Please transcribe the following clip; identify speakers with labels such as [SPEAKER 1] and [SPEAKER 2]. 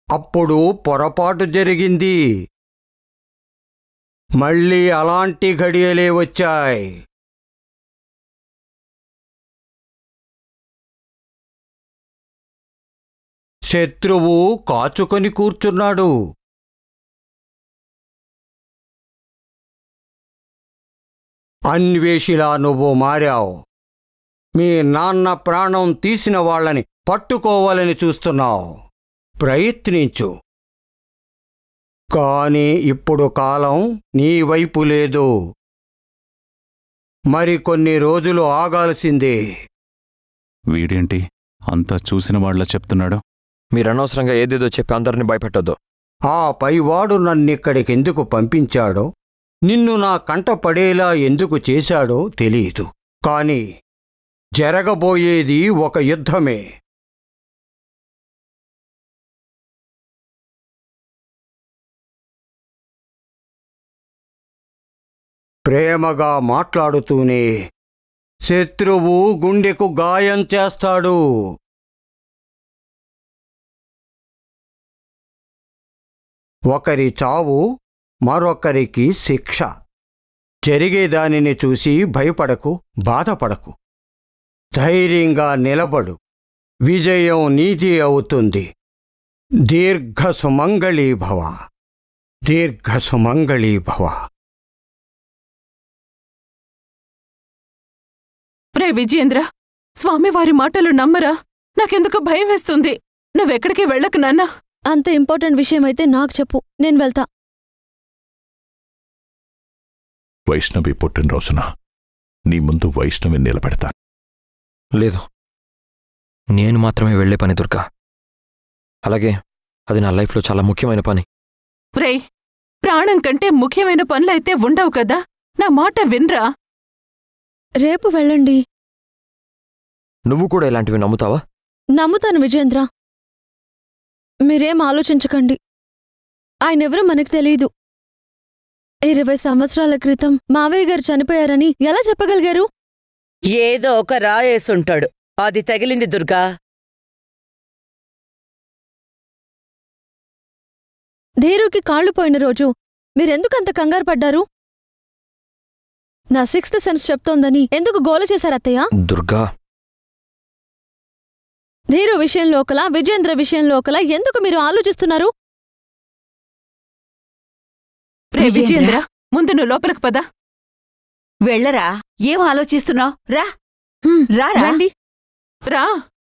[SPEAKER 1] అప్పుడు పొరపాటు జరిగింది మళ్ళీ అలాంటి ఘడియలే వచ్చాయి శత్రువు కాచుకొని కూర్చున్నాడు అన్వేషిలా నువ్వు మారావు మీ నాన్న ప్రాణం తీసిన వాళ్ళని పట్టుకోవాలని చూస్తున్నావు ప్రయత్నించు కాని ఇప్పుడు కాలం నీ వైపు లేదు మరికొన్ని రోజులు ఆగాల్సిందే
[SPEAKER 2] వీడేంటి అంతా చూసిన వాళ్ళ చెప్తున్నాడు
[SPEAKER 3] మీరు అనవసరంగా ఏదేదో చెప్పి అందరిని భయపెట్టొద్దు
[SPEAKER 1] ఆ పైవాడు నన్నిక్కడికెందుకు పంపించాడో నిన్ను నా కంట పడేలా ఎందుకు చేశాడో తెలియదు కాని జరగబోయేది ఒక యుద్ధమే ప్రేమగా మాట్లాడుతూనే శత్రువు గుండెకు గాయం చేస్తాడు ఒకరి చావు మరొకరికి శిక్ష జరిగేదానిని చూసి భయపడకు బాధపడకు ధైర్యంగా నిలబడు విజయం నీతి అవుతుంది దీర్ఘ సుమంగళీ భవ దీర్ఘ సుమంగళీ భవ
[SPEAKER 4] రే విజయేంద్ర స్వామివారి మాటలు నమ్మరా నాకెందుకు భయం వేస్తుంది నువ్వెక్కడికి వెళ్ళకు నాన్నా
[SPEAKER 5] అంత ఇంపార్టెంట్ విషయం అయితే నాకు చెప్పు నేను వెళ్తా
[SPEAKER 6] వైష్ణవి పుట్టినరోజున నీ ముందు వైష్ణవి నిలబెడతాను
[SPEAKER 3] లేదు నేను మాత్రమే వెళ్ళే పని దుర్గా అలాగే అది నా లైఫ్లో చాలా ముఖ్యమైన పని
[SPEAKER 4] రే ప్రాణం కంటే ముఖ్యమైన పనులైతే ఉండవు కదా నా మాట విన్రా
[SPEAKER 5] రేపు వెళ్ళండి
[SPEAKER 3] నువ్వు కూడా ఇలాంటివి నమ్ముతావా
[SPEAKER 5] నమ్ముతాను విజయేంద్ర మీరేం ఆలోచించకండి ఆయనెవరో మనకు తెలీదు ఇరవై సంవత్సరాల క్రితం మావయ్య గారు చనిపోయారని ఎలా చెప్పగలిగారు
[SPEAKER 7] ఏదో ఒక రాయేసుంటాడు అది తగిలింది దుర్గా
[SPEAKER 5] ధీరుకి కాళ్ళు పోయిన రోజు మీరెందుకంత కంగారు పడ్డారు నా సిక్స్త్ సెన్స్ చెప్తోందని ఎందుకు గోల చేశారత్తయ్య
[SPEAKER 3] దుర్గా
[SPEAKER 5] ధీరు విషయంలో ఒకలా విజేంద్ర విషయంలో ఒకలా ఎందుకు మీరు ఆలోచిస్తున్నారు
[SPEAKER 4] రే
[SPEAKER 7] విజయేంద్ర.
[SPEAKER 4] విజయేంద్ర ముందు నువ్వు లోపలికి పద
[SPEAKER 7] వెళ్ళరా ఏం ఆలోచిస్తున్నావు రా
[SPEAKER 5] హ్మ్,
[SPEAKER 7] రారా
[SPEAKER 5] రండి
[SPEAKER 4] రా